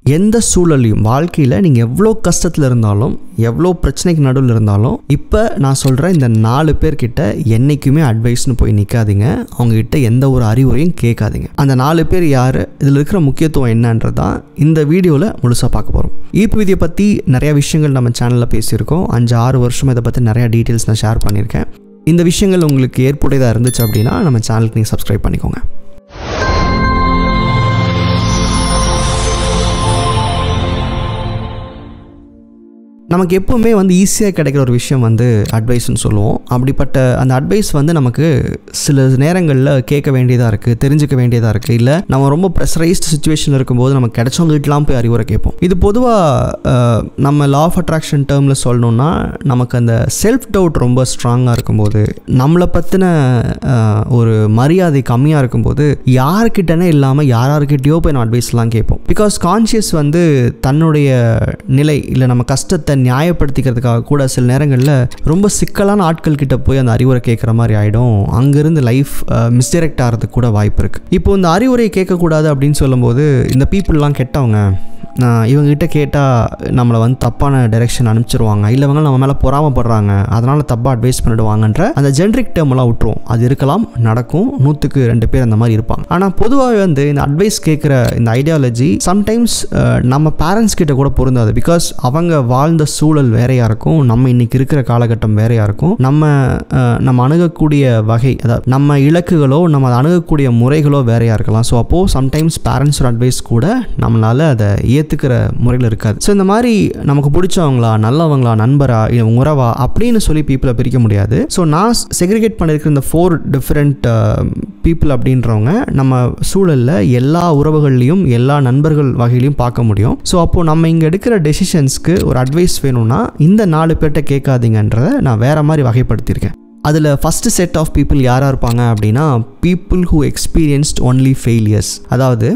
எந்த சூழலையும் வாழ்க்கையில் நீங்கள் எவ்வளோ கஷ்டத்தில் இருந்தாலும் எவ்வளோ பிரச்சனைக்கு நடுவில் இருந்தாலும் இப்போ நான் சொல்கிற இந்த நாலு பேர்கிட்ட என்றைக்குமே அட்வைஸ்னு போய் நிற்காதீங்க அவங்ககிட்ட எந்த ஒரு அறிவுரையும் கேட்காதீங்க அந்த நாலு பேர் யார் இதில் இருக்கிற முக்கியத்துவம் என்னன்றது தான் இந்த வீடியோவில் முழுசாக பார்க்க போகிறோம் ஈர்ப்பு விதியை பற்றி நிறையா விஷயங்கள் நம்ம சேனலில் பேசியிருக்கோம் அஞ்சு ஆறு வருஷம் இதை பற்றி நிறையா டீட்டெயில்ஸ் நான் ஷேர் பண்ணியிருக்கேன் இந்த விஷயங்கள் உங்களுக்கு ஏற்புடையதாக இருந்துச்சு அப்படின்னா நம்ம சேனலுக்கு நீங்கள் சப்ஸ்கிரைப் பண்ணிக்கோங்க நமக்கு எப்போவுமே வந்து ஈஸியாக கிடைக்கிற ஒரு விஷயம் வந்து அட்வைஸ்னு சொல்லுவோம் அப்படிப்பட்ட அந்த அட்வைஸ் வந்து நமக்கு சில நேரங்களில் கேட்க வேண்டியதாக இருக்குது தெரிஞ்சுக்க வேண்டியதாக இருக்குது இல்லை நம்ம ரொம்ப ப்ரெஷரைஸ்டு சுச்சுவேஷனில் இருக்கும்போது நமக்கு கிடைச்சவங்ககிட்டலாம் போய் அறிவுரை கேட்போம் இது பொதுவாக நம்ம லா ஆஃப் அட்ராக்ஷன் டேர்மில் சொல்லணுன்னா நமக்கு அந்த செல்ஃப் டவுட் ரொம்ப ஸ்ட்ராங்காக இருக்கும்போது நம்மளை பற்றின ஒரு மரியாதை கம்மியாக இருக்கும்போது யாருக்கிட்டனே இல்லாமல் யாராருக்கிட்டேயோ போய் நம்ம அட்வைஸ்லாம் கேட்போம் பிகாஸ் கான்ஷியஸ் வந்து தன்னுடைய நிலை இல்லை நம்ம கஷ்டத்தை நியாயப்படுத்திக்கிறதுக்காக கூட சில நேரங்களில் ரொம்ப சிக்கலான ஆட்கள் கிட்ட போய் அந்த அறிவுரை கேட்குற மாதிரி ஆகிடும் அங்கேருந்து லைஃப் மிஸ்டைரக்ட் ஆகிறதுக்கு கூட வாய்ப்பு இருக்குது இப்போ இந்த அறிவுரை கேட்கக்கூடாது அப்படின்னு சொல்லும்போது இந்த பீப்புளெலாம் கெட்டவங்க இவங்ககிட்ட கேட்டால் நம்மளை வந்து தப்பான டைரெக்ஷன் அனுப்பிச்சிருவாங்க இல்லை இவங்க நம்ம மேலே பொறாமப்படுறாங்க அதனால் தப்பாக அட்வைஸ் பண்ணிடுவாங்கன்ற அந்த ஜென்ரிக் டேர்மெல்லாம் விட்டுருவோம் அது இருக்கலாம் நடக்கும் நூற்றுக்கு ரெண்டு பேர் அந்த மாதிரி இருப்பாங்க ஆனால் பொதுவாகவே வந்து இந்த அட்வைஸ் கேட்குற இந்த ஐடியாலஜி சம்டைம்ஸ் நம்ம பேரண்ட்ஸ் கிட்ட கூட பொருந்தாது பிகாஸ் அவங்க வாழ்ந்த சூழல் வேறையாக இருக்கும் நம்ம இன்னைக்கு இருக்கிற காலகட்டம் வேறையாக இருக்கும் நம்ம நம்ம அணுகக்கூடிய வகை அதாவது நம்ம இலக்குகளோ நம்ம அதை அணுகக்கூடிய முறைகளோ வேறையாக இருக்கலாம் ஸோ அப்போது சம்டைம்ஸ் பேரண்ட்ஸோட அட்வைஸ் கூட நம்மளால் அதை ஏற்றுக்கிற முறையில் இருக்காது ஸோ இந்த மாதிரி நமக்கு பிடிச்சவங்களா நல்லவங்களா நண்பரா இல்லை உறவா அப்படின்னு சொல்லி பீப்புளை பிரிக்க முடியாது ஸோ நான் செக்ரிகேட் பண்ணியிருக்கிற இந்த ஃபோர் டிஃப்ரெண்ட் பீப்புள் அப்படின்றவங்க நம்ம சூழலில் எல்லா உறவுகள்லையும் எல்லா நண்பர்கள் வகையிலையும் பார்க்க முடியும் ஸோ அப்போது நம்ம இங்கே எடுக்கிற டெசிஷன்ஸ்க்கு ஒரு அட்வைஸ் வேணும்னா இந்த நாலு பேர்கிட்ட கேட்காதீங்கன்றதை நான் வேறு மாதிரி வகைப்படுத்தியிருக்கேன் அதில் ஃபஸ்ட்டு செட் ஆஃப் பீப்புள் யாராக இருப்பாங்க அப்படின்னா people who experienced only failures அதாவது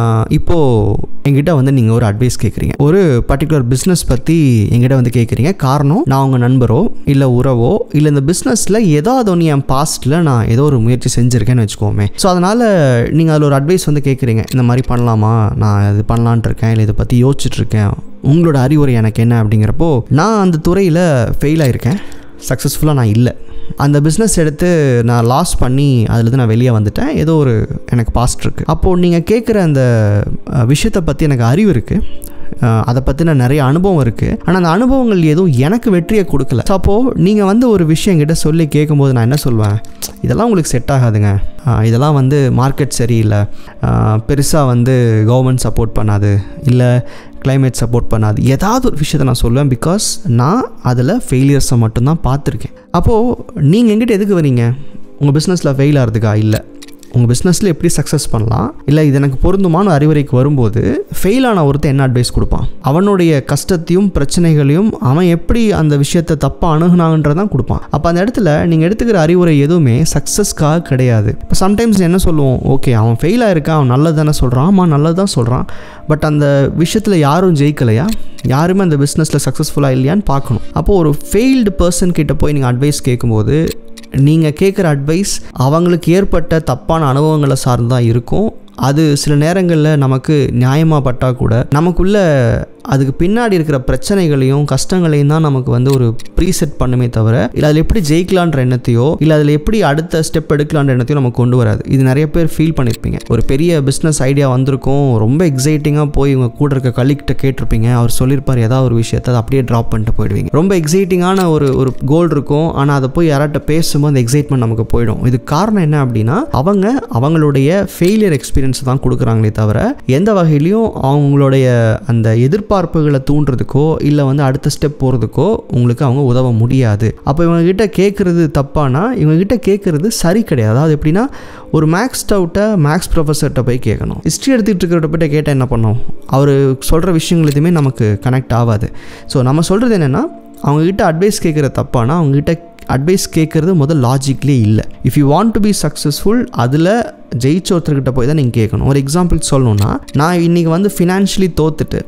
இப்போது எங்கிட்ட வந்து நீங்கள் ஒரு அட்வைஸ் கேட்குறீங்க ஒரு பர்டிகுலர் பிஸ்னஸ் பற்றி எங்கிட்ட வந்து கேட்குறீங்க காரணம் நான் உங்கள் நண்பரோ இல்லை உறவோ இல்லை இந்த பிஸ்னஸில் ஏதாவது ஒன்று என் பாஸ்ட்டில் நான் ஏதோ ஒரு முயற்சி செஞ்சுருக்கேன்னு வச்சுக்கோமே ஸோ அதனால் நீங்கள் அதில் ஒரு அட்வைஸ் வந்து கேட்குறீங்க இந்த மாதிரி பண்ணலாமா நான் இது பண்ணலான்ட்டு இருக்கேன் இல்லை இதை பற்றி யோசிச்சுட்ருக்கேன் உங்களோட அறிவுரை எனக்கு என்ன அப்படிங்கிறப்போ நான் அந்த துறையில் ஃபெயில் ஆகிருக்கேன் சக்ஸஸ்ஃபுல்லாக நான் இல்லை அந்த பிஸ்னஸ் எடுத்து நான் லாஸ் பண்ணி அதுலேருந்து நான் வெளியே வந்துட்டேன் ஏதோ ஒரு எனக்கு பாஸ்ட் இருக்குது அப்போது நீங்கள் கேட்குற அந்த விஷயத்தை பற்றி எனக்கு அறிவு இருக்குது அதை பற்றின நிறைய அனுபவம் இருக்குது ஆனால் அந்த அனுபவங்கள் எதுவும் எனக்கு வெற்றியை கொடுக்கல ஸோ அப்போது நீங்கள் வந்து ஒரு விஷயம் என்கிட்ட சொல்லி கேட்கும்போது நான் என்ன சொல்வேன் இதெல்லாம் உங்களுக்கு செட் ஆகாதுங்க இதெல்லாம் வந்து மார்க்கெட் சரியில்லை பெருசாக வந்து கவர்மெண்ட் சப்போர்ட் பண்ணாது இல்லை கிளைமேட் சப்போர்ட் பண்ணாது ஏதாவது ஒரு விஷயத்த நான் சொல்லுவேன் பிகாஸ் நான் அதில் ஃபெயிலியர்ஸை மட்டும்தான் பார்த்துருக்கேன் அப்போது நீங்கள் எங்கிட்ட எதுக்கு வரீங்க உங்கள் பிஸ்னஸில் ஃபெயில் ஆகிறதுக்கா இல்லை உங்கள் பிஸ்னஸில் எப்படி சக்ஸஸ் பண்ணலாம் இல்லை இது எனக்கு பொருந்துமான அறிவுரைக்கு வரும்போது ஃபெயில் ஆன ஒருத்தர் என்ன அட்வைஸ் கொடுப்பான் அவனுடைய கஷ்டத்தையும் பிரச்சனைகளையும் அவன் எப்படி அந்த விஷயத்தை தப்பாக அணுகுனாங்கன்றதான் கொடுப்பான் அப்போ அந்த இடத்துல நீங்கள் எடுத்துக்கிற அறிவுரை எதுவுமே சக்ஸஸ்க்காக கிடையாது இப்போ சம்டைம்ஸ் என்ன சொல்லுவோம் ஓகே அவன் ஃபெயில் ஆயிருக்கான் அவன் நல்லது தானே சொல்கிறான் ஆமாம் நல்லது தான் சொல்கிறான் பட் அந்த விஷயத்தில் யாரும் ஜெயிக்கலையா யாருமே அந்த பிஸ்னஸில் சக்ஸஸ்ஃபுல்லாக இல்லையான்னு பார்க்கணும் அப்போது ஒரு ஃபெயில்டு பர்சன் கிட்ட போய் நீங்கள் அட்வைஸ் கேட்கும்போது நீங்கள் கேட்குற அட்வைஸ் அவங்களுக்கு ஏற்பட்ட தப்பான அனுபவங்களை சார்ந்து தான் இருக்கும் அது சில நேரங்களில் நமக்கு நியாயமாக பட்டால் கூட நமக்குள்ள அதுக்கு பின்னாடி இருக்கிற பிரச்சனைகளையும் கஷ்டங்களையும் தான் நமக்கு வந்து ஒரு ப்ரீசெட் பண்ணுமே தவிர இல்லை அதில் எப்படி ஜெயிக்கலான்ற எண்ணத்தையோ இல்லை அதில் எப்படி அடுத்த ஸ்டெப் எடுக்கலான்ற எண்ணத்தையோ நமக்கு கொண்டு வராது இது நிறைய பேர் ஃபீல் பண்ணியிருப்பீங்க ஒரு பெரிய பிஸ்னஸ் ஐடியா வந்திருக்கும் ரொம்ப எக்ஸைட்டிங்காக போய் உங்கள் கூட இருக்க கலிக்கிட்ட கேட்டிருப்பீங்க அவர் சொல்லியிருப்பார் ஏதாவது ஒரு விஷயத்தை அதை அப்படியே ட்ராப் பண்ணிட்டு போயிடுவீங்க ரொம்ப எக்ஸைட்டிங்கான ஒரு ஒரு கோல் இருக்கும் ஆனால் அதை போய் யார்கிட்ட பேசும்போது அந்த எக்ஸைட்மெண்ட் நமக்கு போயிடும் இதுக்கு காரணம் என்ன அப்படின்னா அவங்க அவங்களுடைய ஃபெயிலியர் எக்ஸ்பீரியன்ஸ் தான் கொடுக்குறாங்களே தவிர எந்த வகையிலையும் அவங்களுடைய அந்த எதிர்ப்பு எதிர்பார்ப்புகளை தூண்டுறதுக்கோ இல்லை வந்து அடுத்த ஸ்டெப் போகிறதுக்கோ உங்களுக்கு அவங்க உதவ முடியாது அப்போ இவங்ககிட்ட கேட்குறது தப்பானா இவங்ககிட்ட கேட்குறது சரி கிடையாது அதாவது எப்படின்னா ஒரு மேக்ஸ் டவுட்டை மேக்ஸ் ப்ரொஃபஸர்கிட்ட போய் கேட்கணும் ஹிஸ்ட்ரி எடுத்துகிட்டு இருக்கிற போய்ட்டு கேட்டால் என்ன பண்ணோம் அவர் சொல்கிற விஷயங்கள் எதுவுமே நமக்கு கனெக்ட் ஆகாது ஸோ நம்ம சொல்கிறது என்னென்னா அவங்ககிட்ட அட்வைஸ் கேட்குற தப்பானா அவங்ககிட்ட அட்வைஸ் கேட்குறது முதல் லாஜிக்லேயே இல்லை if you want to be successful அதில் ஜெயிச்ச ஒருத்தர்கிட்ட போய் தான் நீங்கள் கேட்கணும் ஒரு எக்ஸாம்பிள் சொல்லணுன்னா நான் இன்றைக்கி வந்து ஃபினான்ஷியலி தோத்துட்டு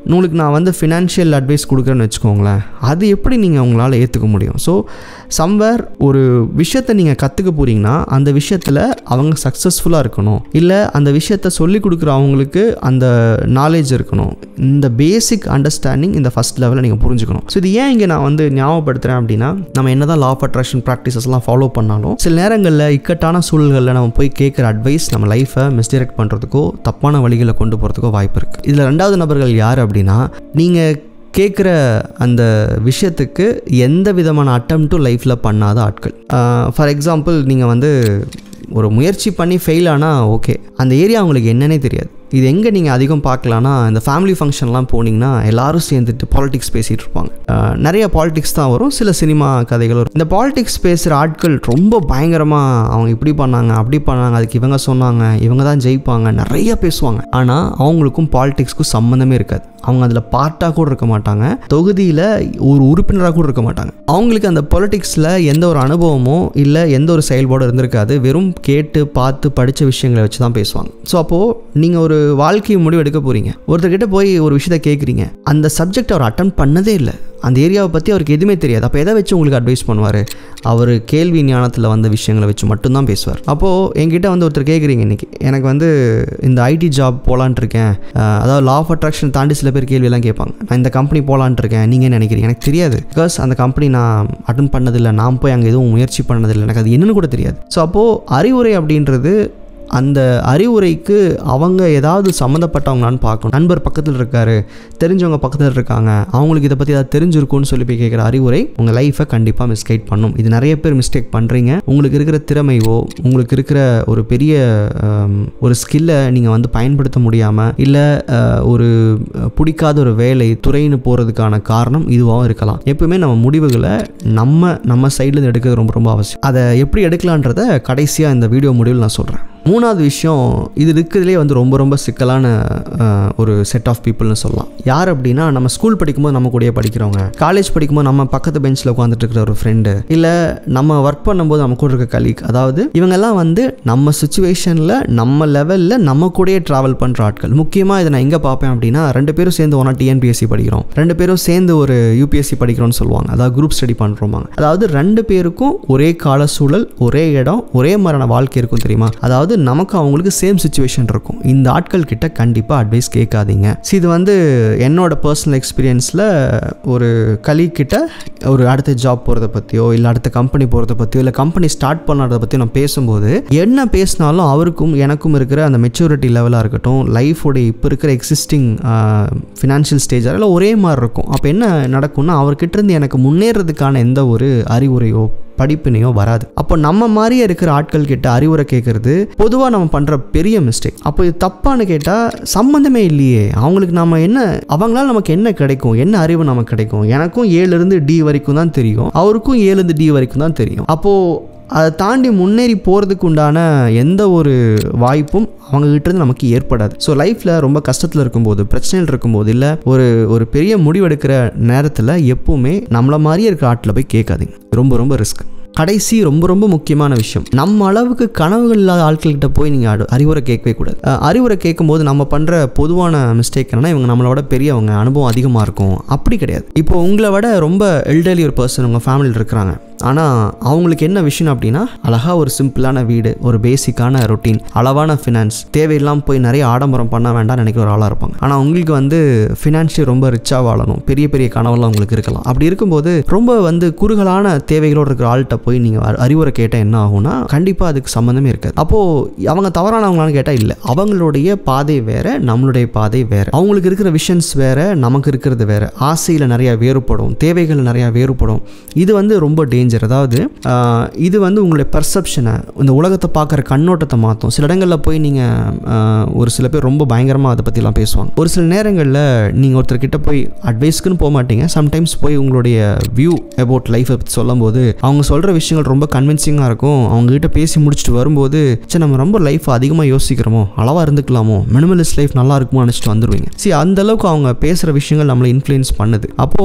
உங்களுக்கு நான் வந்து ஃபினான்ஷியல் அட்வைஸ் கொடுக்குறேன்னு வச்சுக்கோங்களேன் அது எப்படி நீங்கள் உங்களால் ஏற்றுக்க முடியும் ஸோ சம்வேர் ஒரு விஷயத்தை நீங்கள் கற்றுக்க போகிறீங்கன்னா அந்த விஷயத்தில் அவங்க சக்ஸஸ்ஃபுல்லாக இருக்கணும் இல்லை அந்த விஷயத்த சொல்லி கொடுக்குற அவங்களுக்கு அந்த நாலேஜ் இருக்கணும் இந்த பேசிக் அண்டர்ஸ்டாண்டிங் இந்த ஃபஸ்ட் லெவலில் நீங்கள் புரிஞ்சுக்கணும் ஸோ இது ஏன் இங்கே நான் வந்து ஞாபகப்படுத்துகிறேன் அப்படின்னா நம்ம என்ன தான் லா ஆஃப் அட்ராக்ஷன் ப்ராக்டிசஸ்லாம் ஃபாலோ பண்ணாலும் சில நேரங்களில் இக்கட்டான சூழல்களில் நம்ம போய் கேட்குற அட்வைஸ் நம்ம லைஃப்பை மிஸ்டைரக்ட் பண்ணுறதுக்கோ தப்பான வழிகளை கொண்டு போகிறதுக்கோ வாய்ப்பு இருக்குது இதில் ரெண்டாவது நபர்கள் யார் அப்படின்னா நீங்கள் கேட்குற அந்த விஷயத்துக்கு எந்த விதமான அட்டம்ப்ட்டும் லைஃப்பில் பண்ணாத ஆட்கள் ஃபார் எக்ஸாம்பிள் நீங்கள் வந்து ஒரு முயற்சி பண்ணி ஃபெயில் ஆனால் ஓகே அந்த ஏரியா அவங்களுக்கு என்னன்னே தெரியாது இது எங்கே நீங்கள் அதிகம் பார்க்கலான்னா இந்த ஃபேமிலி ஃபங்க்ஷன்லாம் போனீங்கன்னா எல்லாரும் சேர்ந்துட்டு பாலிடிக்ஸ் பேசிகிட்டு இருப்பாங்க அஹ் நிறைய பாலிடிக்ஸ் தான் வரும் சில சினிமா கதைகள் வரும் இந்த பாலிடிக்ஸ் பேசுகிற ஆட்கள் ரொம்ப பயங்கரமாக அவங்க இப்படி பண்ணாங்க அப்படி பண்ணாங்க அதுக்கு இவங்க சொன்னாங்க இவங்க தான் ஜெயிப்பாங்க நிறைய பேசுவாங்க ஆனால் அவங்களுக்கும் பாலிடிக்ஸ்க்கும் சம்மந்தமே இருக்காது அவங்க அதில் பார்ட்டாக கூட இருக்க மாட்டாங்க தொகுதியில் ஒரு உறுப்பினராக கூட இருக்க மாட்டாங்க அவங்களுக்கு அந்த பொலிட்டிக்ஸில் எந்த ஒரு அனுபவமோ இல்லை எந்த ஒரு செயல்பாடும் இருந்திருக்காது வெறும் கேட்டு பார்த்து படித்த விஷயங்களை வச்சு தான் பேசுவாங்க ஸோ அப்போது நீங்கள் ஒரு வாழ்க்கை முடிவு எடுக்க போகிறீங்க ஒருத்தர்கிட்ட போய் ஒரு விஷயத்த கேட்குறீங்க அந்த சப்ஜெக்ட் அவர் அட்டன் பண்ணதே இல்லை அந்த ஏரியாவை பற்றி அவருக்கு எதுவுமே தெரியாது அப்போ எதை வச்சு உங்களுக்கு அட்வைஸ் பண்ணுவார் அவர் கேள்வி ஞானத்தில் வந்த விஷயங்களை வச்சு மட்டும்தான் பேசுவார் அப்போது என்கிட்ட வந்து ஒருத்தர் கேட்குறீங்க இன்றைக்கி எனக்கு வந்து இந்த ஐடி ஜாப் போகலான்ட்டு இருக்கேன் அஹ் அதாவது லா ஆஃப் அட்ராக்ஷன் தாண்டி சில பேர் கேள்வியெல்லாம் கேட்பாங்க நான் இந்த கம்பெனி போகலான்ட்டு இருக்கேன் நீங்கள் என்ன நினைக்கிறீங்க எனக்கு தெரியாது பிகாஸ் அந்த கம்பெனி நான் அட்டன் பண்ணதில்லை நான் போய் அங்கே எதுவும் முயற்சி பண்ணதில்லை எனக்கு அது என்னன்னு கூட தெரியாது ஸோ அப்போது அறிவுரை அப்படின்றது அந்த அறிவுரைக்கு அவங்க ஏதாவது சம்மந்தப்பட்டவங்களான்னு பார்க்கணும் நண்பர் பக்கத்தில் இருக்காரு தெரிஞ்சவங்க பக்கத்தில் இருக்காங்க அவங்களுக்கு இதை பற்றி ஏதாவது தெரிஞ்சிருக்கும்னு சொல்லி போய் கேட்குற அறிவுரை உங்கள் லைஃப்பை கண்டிப்பாக மிஸ்கைட் பண்ணும் இது நிறைய பேர் மிஸ்டேக் பண்ணுறீங்க உங்களுக்கு இருக்கிற திறமையோ உங்களுக்கு இருக்கிற ஒரு பெரிய ஆம், ஒரு ஸ்கில்லை நீங்கள் வந்து பயன்படுத்த முடியாமல் இல்லை ஒரு அஹ், பிடிக்காத ஒரு வேலை துறைன்னு போகிறதுக்கான காரணம் இதுவாகவும் இருக்கலாம் எப்பவுமே நம்ம முடிவுகளை நம்ம நம்ம சைட்லேருந்து எடுக்கிறது ரொம்ப ரொம்ப அவசியம் அதை எப்படி எடுக்கலான்றத கடைசியாக இந்த வீடியோ முடிவில் நான் சொல்கிறேன் மூணாவது விஷயம் இது இருக்கிறதுலே வந்து ரொம்ப ரொம்ப சிக்கலான அஹ், ஒரு செட் ஆஃப் பீப்புள்னு சொல்லலாம் யார் அப்படின்னா நம்ம ஸ்கூல் படிக்கும்போது நம்ம கூடயே படிக்கிறவங்க காலேஜ் படிக்கும்போது நம்ம பக்கத்து பெஞ்சில் உட்காந்துட்டு இருக்கிற ஒரு ஃப்ரெண்டு இல்லை நம்ம ஒர்க் பண்ணும்போது நம்ம கூட இருக்க கலீக் அதாவது இவங்கெல்லாம் வந்து நம்ம சுச்சுவேஷனில் நம்ம லெவலில் நம்ம கூடயே ட்ராவல் பண்ணுற ஆட்கள் முக்கியமாக இதை நான் எங்கே பார்ப்பேன் அப்படின்னா ரெண்டு பேரும் சேர்ந்து ஒன்றா டிஎன்பிஎஸ்சி படிக்கிறோம் ரெண்டு பேரும் சேர்ந்து ஒரு யூபிஎஸ்சி படிக்கிறோம்னு சொல்லுவாங்க அதாவது குரூப் ஸ்டடி பண்ணுறோமாங்க அதாவது ரெண்டு பேருக்கும் ஒரே கால சூழல் ஒரே இடம் ஒரே மாதிரியான வாழ்க்கை இருக்கும் தெரியுமா அதாவது நமக்கு அவங்களுக்கு சேம் சுச்சுவேஷன் இருக்கும் இந்த ஆட்கள் கிட்ட கண்டிப்பாக அட்வைஸ் கேட்காதீங்க ஸோ இது வந்து என்னோட பர்சனல் எக்ஸ்பீரியன்ஸில் ஒரு கலீக் கிட்ட ஒரு அடுத்த ஜாப் போகிறத பற்றியோ இல்லை அடுத்த கம்பெனி போகிறத பற்றியோ இல்லை கம்பெனி ஸ்டார்ட் பண்ணுறத பற்றியோ நான் பேசும்போது என்ன பேசினாலும் அவருக்கும் எனக்கும் இருக்கிற அந்த மெச்சூரிட்டி லெவலாக இருக்கட்டும் லைஃபோடைய இப்போ இருக்கிற எக்ஸிஸ்டிங் ஃபினான்ஷியல் ஸ்டேஜ் அதெல்லாம் ஒரே மாதிரி இருக்கும் அப்போ என்ன நடக்கும்னா அவர்கிட்ட இருந்து எனக்கு முன்னேறதுக்கான எந்த ஒரு அறிவுரையோ படிப்பினையோ வராது அப்போ நம்ம மாதிரியே இருக்கிற ஆட்கள் கிட்ட அறிவுரை கேட்கறது பொதுவாக நம்ம பண்ணுற பெரிய மிஸ்டேக் அப்போ இது தப்பான்னு கேட்டால் சம்மந்தமே இல்லையே அவங்களுக்கு நம்ம என்ன அவங்களால நமக்கு என்ன கிடைக்கும் என்ன அறிவு நமக்கு கிடைக்கும் எனக்கும் ஏழுலேருந்து டி வரைக்கும் தான் தெரியும் அவருக்கும் ஏழுலேருந்து டி வரைக்கும் தான் தெரியும் அப்போது அதை தாண்டி முன்னேறி போகிறதுக்கு உண்டான எந்த ஒரு வாய்ப்பும் அவங்ககிட்ட இருந்து நமக்கு ஏற்படாது ஸோ லைஃப்பில் ரொம்ப கஷ்டத்தில் இருக்கும்போது பிரச்சனைகள் இருக்கும்போது இல்லை ஒரு ஒரு பெரிய முடிவெடுக்கிற நேரத்தில் எப்பவுமே நம்மள மாதிரியே இருக்கிற ஆட்டில் போய் கேட்காதீங்க ரொம்ப ரொம்ப ரிஸ்க் கடைசி ரொம்ப ரொம்ப முக்கியமான விஷயம் நம்ம அளவுக்கு கனவுகள் இல்லாத ஆட்கள்கிட்ட போய் நீங்கள் அறிவுரை கேட்கவே கூடாது அஹ் அறிவுரை கேட்கும்போது நம்ம பண்ணுற பொதுவான மிஸ்டேக் என்னன்னா இவங்க நம்மளோட பெரியவங்க அனுபவம் அதிகமாக இருக்கும் அப்படி கிடையாது இப்போ உங்களை விட ரொம்ப எல்டர்லி ஒரு பர்சன் உங்கள் ஃபேமிலியில் இருக்கிறாங்க ஆனால் அவங்களுக்கு என்ன விஷயம் அப்படின்னா அழகாக ஒரு சிம்பிளான வீடு ஒரு பேசிக்கான ரொட்டீன் அளவான ஃபினான்ஸ் தேவையில்லாமல் போய் நிறைய ஆடம்பரம் பண்ண வேண்டாம் நினைக்கிற ஒரு ஆளாக இருப்பாங்க ஆனால் உங்களுக்கு வந்து ஃபினான்ஷியல் ரொம்ப ரிச்சாக வாழணும் பெரிய பெரிய கனவெல்லாம் உங்களுக்கு இருக்கலாம் அப்படி இருக்கும்போது ரொம்ப வந்து குறுகலான தேவைகளோடு இருக்கிற ஆள்கிட்ட போய் நீங்கள் அறிவுரை கேட்டால் என்ன ஆகும்னா கண்டிப்பாக அதுக்கு சம்மந்தமே இருக்காது அப்போது அவங்க தவறானவங்களான்னு கேட்டால் இல்லை அவங்களுடைய பாதை வேற நம்மளுடைய பாதை வேற அவங்களுக்கு இருக்கிற விஷன்ஸ் வேற நமக்கு இருக்கிறது வேற ஆசையில் நிறைய வேறுபடும் தேவைகள் நிறைய வேறுபடும் இது வந்து ரொம்ப டேஞ்சர் அதாவது ஆஹ், இது வந்து உங்களுடைய பர்செப்ஷனை இந்த உலகத்தை பார்க்குற கண்ணோட்டத்தை மாற்றும் சில இடங்களில் போய் நீங்கள் ஒரு சில பேர் ரொம்ப பயங்கரமாக அதை பற்றிலாம் பேசுவாங்க ஒரு சில நேரங்களில் நீங்கள் ஒருத்தர்கிட்ட போய் அட்வைஸ்க்குன்னு போக மாட்டீங்க சம்டைம்ஸ் போய் உங்களுடைய வியூ அபவுட் லைஃப்பை பற்றி சொல்லும்போது அவங்க சொல்கிற விஷயங்கள் ரொம்ப கன்வின்சிங்காக இருக்கும் அவங்ககிட்ட பேசி முடிச்சுட்டு வரும்போது சரி நம்ம ரொம்ப லைஃப் அதிகமாக யோசிக்கிறோமோ அளவாக இருந்துக்கலாமோ மினிமலிஸ்ட் லைஃப் நல்லா இருக்குமோ நினச்சிட்டு வந்துடுவீங்க சரி அந்த அளவுக்கு அவங்க பேசுகிற விஷயங்கள் நம்மளை இன்ஃப்ளூயன்ஸ் பண்ணுது அப்போது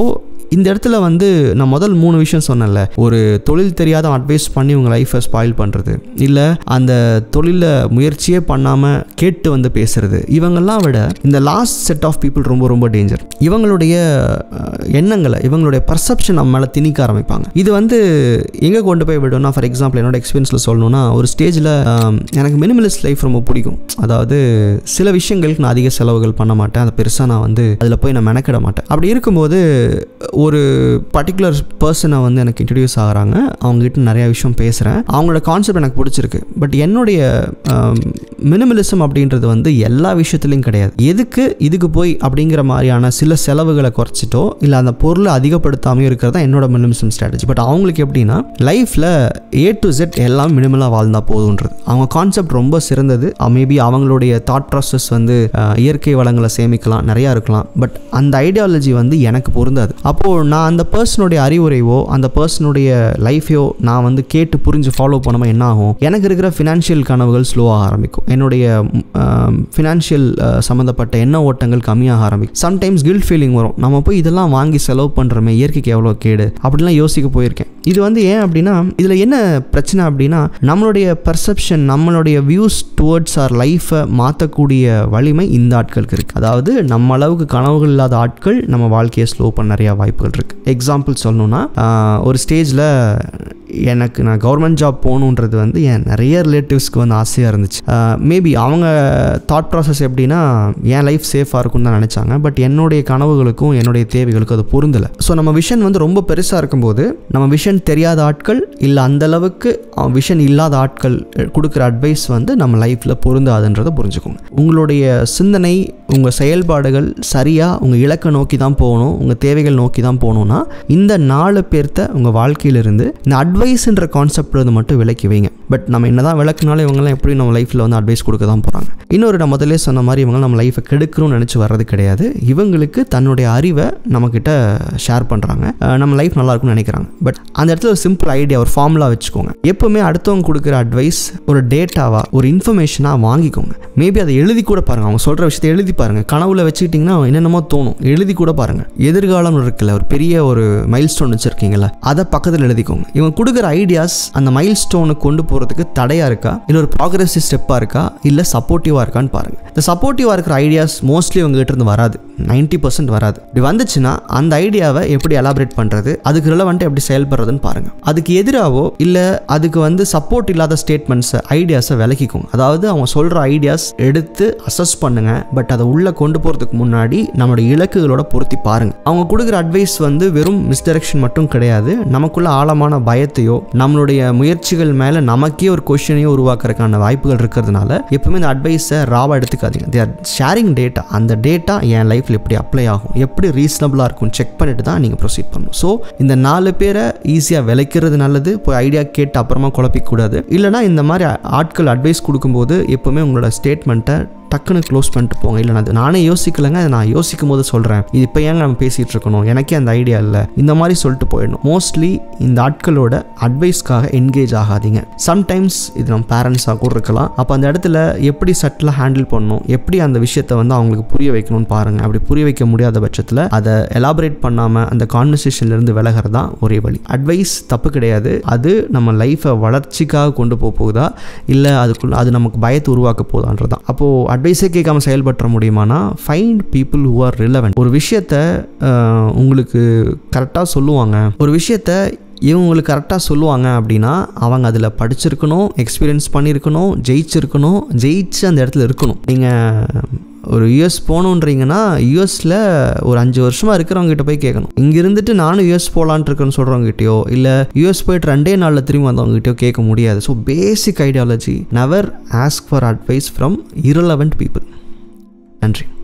இந்த இடத்துல வந்து நான் முதல் மூணு விஷயம் சொன்னேன்ல ஒரு தொழில் தெரியாத அட்வைஸ் பண்ணி உங்கள் லைஃப்பை ஸ்பாயில் பண்ணுறது இல்லை அந்த தொழிலில் முயற்சியே பண்ணாமல் கேட்டு வந்து பேசுறது இவங்கெல்லாம் விட இந்த லாஸ்ட் செட் ஆஃப் பீப்புள் ரொம்ப ரொம்ப டேஞ்சர் இவங்களுடைய அஹ், எண்ணங்களை இவங்களுடைய பர்செப்ஷன் நம்ம மேலே திணிக்க ஆரம்பிப்பாங்க இது வந்து எங்கே கொண்டு போய் விடும்னா ஃபார் எக்ஸாம்பிள் என்னோட எக்ஸ்பீரியன்ஸில் சொல்லணும்னா ஒரு ஸ்டேஜில் எனக்கு மினிமலிஸ்ட் லைஃப் ரொம்ப பிடிக்கும் அதாவது சில விஷயங்களுக்கு நான் அதிக செலவுகள் பண்ண மாட்டேன் அதை பெருசாக நான் வந்து அதில் போய் நான் மெனக்கிட மாட்டேன் அப்படி இருக்கும்போது ஒரு பர்டிகுலர் பர்சனை வந்து எனக்கு இன்ட்ரடியூஸ் ஆகுறாங்க அவங்ககிட்ட நிறைய விஷயம் பேசுகிறேன் அவங்களோட கான்செப்ட் எனக்கு பிடிச்சிருக்கு பட் என்னுடைய மினிமலிசம் அப்படின்றது வந்து எல்லா விஷயத்துலையும் கிடையாது எதுக்கு இதுக்கு போய் அப்படிங்கிற மாதிரியான சில செலவுகளை குறைச்சிட்டோ இல்லை அந்த பொருளை அதிகப்படுத்தாமல் இருக்கிறது தான் என்னோட மினிமலிசம் ஸ்ட்ராட்டஜி பட் அவங்களுக்கு எப்படின்னா லைஃப்பில் ஏ டு செட் எல்லாம் மினிமலாக வாழ்ந்தா போதுன்றது அவங்க கான்செப்ட் ரொம்ப சிறந்தது மேபி அவங்களுடைய தாட் ப்ராசஸ் வந்து அஹ், இயற்கை வளங்களை சேமிக்கலாம் நிறையா இருக்கலாம் பட் அந்த ஐடியாலஜி வந்து எனக்கு பொருந்தாது அப்போது நான் அந்த பர்சனுடைய அறிவுரைவோ அந்த பர்சனுடைய லைஃபையோ நான் வந்து கேட்டு புரிஞ்சு ஃபாலோ பண்ணாமல் என்ன ஆகும் எனக்கு இருக்கிற ஃபினான்ஷியல் கனவுகள் ஸ்லோவாக ஆரம்பிக்கும் என்னுடைய ஃபினான்ஷியல் சம்மந்தப்பட்ட எண்ண ஓட்டங்கள் கம்மியாக ஆரம்பிக்கும் சம்டைம்ஸ் கில்ட் ஃபீலிங் வரும் நம்ம போய் இதெல்லாம் வாங்கி செலவு பண்ணுறோமே இயற்கைக்கு எவ்வளோ கேடு அப்படிலாம் யோசிக்க போயிருக்கேன் இது வந்து ஏன் அப்படின்னா இதில் என்ன பிரச்சனை அப்படின்னா நம்மளுடைய பர்செப்ஷன் நம்மளுடைய வியூஸ் டுவர்ட்ஸ் ஆர் லைஃப்பை மாற்றக்கூடிய வலிமை இந்த ஆட்களுக்கு இருக்குது அதாவது நம்ம அளவுக்கு கனவுகள் இல்லாத ஆட்கள் நம்ம வாழ்க்கையை ஸ்லோ பண்ண நிறையா வாய்ப்புகள் இருக்குது எக்ஸாம்பிள் சொல்லணும்னா ஆஹ், ஒரு ஸ்டேஜில் எனக்கு நான் கவர்மெண்ட் ஜாப் போகணுன்றது வந்து என் நிறைய ரிலேட்டிவ்ஸ்க்கு வந்து ஆசையாக இருந்துச்சு மேபி அவங்க தாட் ப்ராசஸ் எப்படின்னா என் லைஃப் சேஃபாக இருக்கும்னு தான் நினச்சாங்க பட் என்னுடைய கனவுகளுக்கும் என்னுடைய தேவைகளுக்கும் அது பொருந்தலை ஸோ நம்ம விஷன் வந்து ரொம்ப பெருசாக இருக்கும்போது நம்ம விஷன் தெரியாத ஆட்கள் இல்லை அந்த அளவுக்கு விஷன் இல்லாத ஆட்கள் கொடுக்குற அட்வைஸ் வந்து நம்ம லைஃப்பில் பொருந்தாதுன்றதை புரிஞ்சுக்கோங்க உங்களுடைய சிந்தனை உங்கள் செயல்பாடுகள் சரியாக உங்கள் இலக்கை நோக்கி தான் போகணும் உங்கள் தேவைகள் நோக்கி தான் போகணும்னா இந்த நாலு பேர்த்த உங்கள் வாழ்க்கையிலிருந்து இந்த அட்வைஸ்ன்ற கான்செப்ட் வந்து மட்டும் விலக்கி வைங்க பட் நம்ம என்ன தான் விளக்குனாலும் இவங்கெல்லாம் எப்படி நம்ம லைஃப்பில் வந்து அட்வைஸ் கொடுக்க தான் போகிறாங்க இன்னொரு நான் முதல்ல சொன்ன மாதிரி இவங்க நம்ம லைஃப்பை கெடுக்கணும்னு நினச்சி வர்றது கிடையாது இவங்களுக்கு தன்னுடைய அறிவை நம்மக்கிட்ட ஷேர் பண்ணுறாங்க நம்ம லைஃப் நல்லா இருக்கும்னு நினைக்கிறாங்க பட் அந்த இடத்துல ஒரு சிம்பிள் ஐடியா ஒரு ஃபார்முலா வச்சுக்கோங்க எப்போவுமே அடுத்தவங்க கொடுக்குற அட்வைஸ் ஒரு டேட்டாவா ஒரு இன்ஃபர்மேஷனாக வாங்கிக்கோங்க மேபி அதை எழுதி கூட பாருங்கள் அவங்க சொல்கிற விஷயத்தை எழுதி பாருங்கள் கனவுல வச்சுக்கிட்டிங்கன்னா என்னென்னமோ தோணும் எழுதி கூட பாருங்கள் எதிர்காலம் இருக்குல்ல ஒரு பெரிய ஒரு மைல் ஸ்டோன் வச்சுருக்கீங்களா அதை பக்கத்தில் எழுதிக்கோங்க இவங்க கொடுக்குற ஐடியாஸ் அந்த மைல் ஸ்டோனுக்கு கொண்டு போகிறதுக்கு தடையாக இருக்கா இல்லை ஒரு ப்ராக்ரெசிவ் ஸ்டெப்பாக இருக்கா இல்லை சப்போர்ட்டிவாக இருக்கான்னு பாருங்கள் இந்த சப்போர்ட்டிவாக இருக்கிற ஐடியாஸ் மோஸ்ட்லி உங்ககிட்ட இருந்து வராது நைன்ட்டி பர்சன்ட் வராது இப்படி வந்துச்சுன்னா அந்த ஐடியாவை எப்படி எலாபரேட் பண்ணுறது அதுக்கு ரிலவெண்ட்டாக எப்படி செயல்படுறதுன்னு பாருங்கள் அதுக்கு எதிராகவோ இல்லை அதுக்கு வந்து சப்போர்ட் இல்லாத ஸ்டேட்மெண்ட்ஸை ஐடியாஸை விலக்கிக்கோங்க அதாவது அவங்க சொல்கிற ஐடியாஸ் எடுத்து அசஸ் பண்ணுங்க பட் அதை உள்ளே கொண்டு போகிறதுக்கு முன்னாடி நம்மளோட இலக்குகளோட பொருத்தி பாருங்க அவங்க கொடுக்குற அட்வைஸ் வந்து வெறும் மிஸ்டைரக்ஷன் மட்டும் கிடையாது நமக்குள்ள ஆழமான பயத்தையோ நம்மளுடைய முயற்சிகள் மேலே நமக்கே ஒரு கொஷனையோ உருவாக்குறதுக்கான வாய்ப்புகள் இருக்கிறதுனால எப்பவுமே இந்த அட்வைஸை ராவாக எடுத்துக்காதீங்க தே ஆர் ஷேரிங் டேட்டா அந்த டேட்டா என் லைஃப்பில் எப்படி அப்ளை ஆகும் எப்படி ரீசனபிளாக இருக்கும் செக் பண்ணிட்டு தான் நீங்கள் ப்ரொசீட் பண்ணணும் ஸோ இந்த நாலு பேரை ஈஸியாக விளைக்கிறது நல்லது போய் ஐடியா கேட்டு அப்புறமா குழப்பிக்க கூடாது இல்லைனா இந்த மாதிரி ஆட்கள் அட்வைஸ் கொடுக்கும்போது எப்போவுமே உங்களோட ஸ்டேட்மெண்ட்டை டக்குன்னு க்ளோஸ் பண்ணிட்டு போங்க இல்லை நான் அது நானே யோசிக்கலைங்க அதை நான் யோசிக்கும் போது சொல்கிறேன் இது இப்போ ஏங்க நம்ம பேசிகிட்டு இருக்கணும் எனக்கே அந்த ஐடியா இல்லை இந்த மாதிரி சொல்லிட்டு போயிடணும் மோஸ்ட்லி இந்த ஆட்களோட அட்வைஸ்க்காக என்கேஜ் ஆகாதீங்க சம்டைம்ஸ் இது நம்ம பேரண்ட்ஸாக கூட இருக்கலாம் அப்போ அந்த இடத்துல எப்படி சட்டிலாக ஹேண்டில் பண்ணணும் எப்படி அந்த விஷயத்தை வந்து அவங்களுக்கு புரிய வைக்கணும்னு பாருங்கள் அப்படி புரிய வைக்க முடியாத பட்சத்தில் அதை எலாபரேட் பண்ணாமல் அந்த கான்வர்சேஷன்லேருந்து விலகிறது தான் ஒரே வழி அட்வைஸ் தப்பு கிடையாது அது நம்ம லைஃப்பை வளர்ச்சிக்காக கொண்டு போக போகுதா இல்லை அதுக்குள்ள அது நமக்கு பயத்தை உருவாக்க போதான்றது தான் அப்போது அட்வைஸே கேட்காம செயல்படுற முடியுமானா find people who are relevant ஒரு விஷயத்த அஹ், உங்களுக்கு கரெக்டாக சொல்லுவாங்க ஒரு விஷயத்த இவங்களுக்கு கரெக்டாக சொல்லுவாங்க அப்படின்னா அவங்க அதில் படிச்சிருக்கணும் எக்ஸ்பீரியன்ஸ் பண்ணியிருக்கணும் ஜெயிச்சிருக்கணும் ஜெயிச்சு அந்த இடத்துல இருக்கணும் நீங்கள் ஒரு யூஎஸ் போகணுன்றீங்கன்னா யூஎஸில் ஒரு அஞ்சு வருஷமாக இருக்கிறவங்ககிட்ட போய் கேட்கணும் இங்கே இருந்துட்டு நானும் யூஎஸ் போகலான்ட்டு இருக்கேன்னு சொல்கிறவங்ககிட்டயோ இல்லை யூஎஸ் போயிட்டு ரெண்டே நாளில் திரும்பி வந்தவங்ககிட்டயோ கேட்க முடியாது so basic ideology never ask for advice from irrelevant people நன்றி